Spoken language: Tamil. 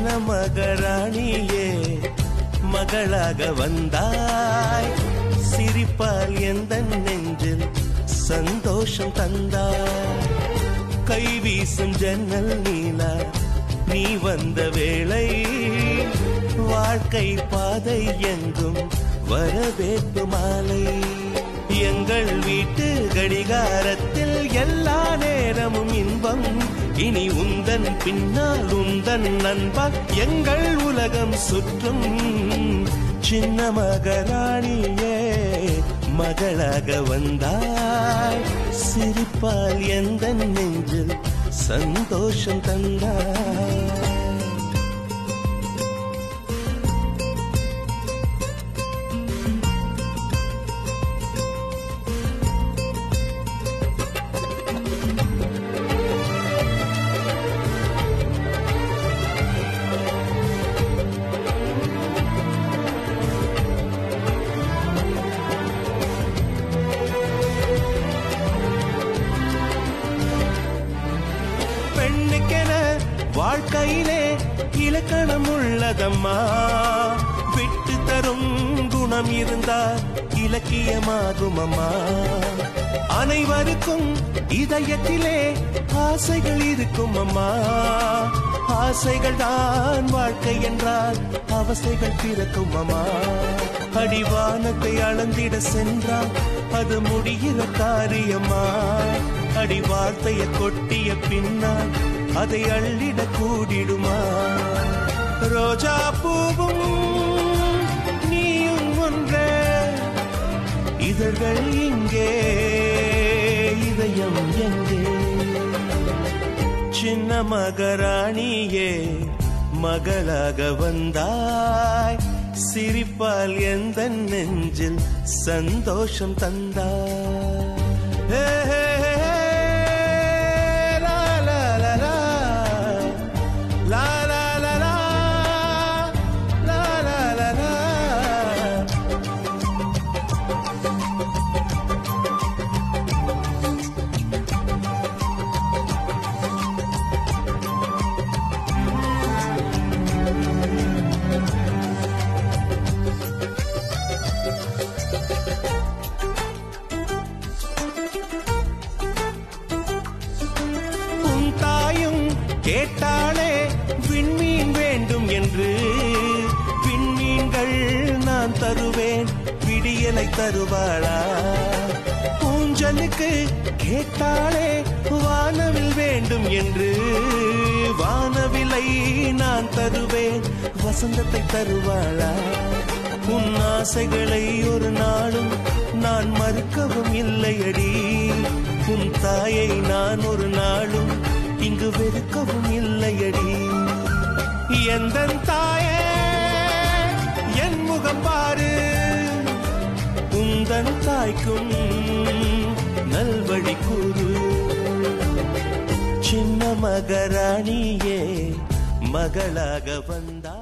மகராணியே மகளாக வந்தாய் சிரிப்பால் எந்த நெஞ்சில் சந்தோஷம் தந்தாய் கை வீசும் ஜன்னல் நீலா நீ வந்த வேளை வாழ்க்கை பாதை எங்கும் வரவேற்பு மாலை எங்கள் வீட்டு கடிகாரத்தில் எல்லா நேரமும் இன்பம் இனி உந்தன் பின்னால் உந்தன் நண்பா எங்கள் உலகம் சுற்றும் சின்ன மகராணியே மகளாக வந்தாய் சிரிப்பால் எந்த நெஞ்சில் சந்தோஷம் தந்தாய் பெண்ணுக்கென வாழ்க்கையிலே இலக்கணம் உள்ளதம்மா விட்டு தரும் குணம் இருந்தால் இலக்கியமாகும் அம்மா அனைவருக்கும் இதயத்திலே ஆசைகள் இருக்கும் அம்மா ஆசைகள் தான் வாழ்க்கை என்றால் அவசைகள் பிறக்கும் அம்மா அடிவானத்தை அளந்திட சென்றால் அது முடிகிற காரியமா அடி வார்த்தைய கொட்டிய பின்னால் அதை அள்ளிட கூடிடுமா ரோஜா பூவும் நீயும் ஒன்றே இதழ்கள் இங்கே இதயம் எங்கே சின்ன மகராணியே மகளாக வந்தாய் சிரிப்பால் எந்த நெஞ்சில் சந்தோஷம் தந்தாய் ஹே, ஹே, ஹே, ஹே, லா, லா, லா, லா. லா, லா, லா, லா. லா, லா, லா, லா. உன் தாயும் கேட்டாளே விண்மீன் வேண்டும் என்று விண்மீன்கள் நான் தருவேன் விடியலை தருவாளா ஊஞ்சலுக்கு கேட்டாளே வானவில் வேண்டும் என்று வானவிலை நான் தருவேன் வசந்தத்தை தருவாளா உன் ஆசைகளை ஒரு நாளும் நான் மறுக்கவும் இல்லையடி உன் தாயை நான் ஒரு நாளும் இங்கு வெறுக்கவும் இல்லையடி எந்த தாயே என் முகம் பாரு உந்தன் தாய்க்கும் நல்வழி கூறு சின்ன மகராணியே மகளாக வந்தா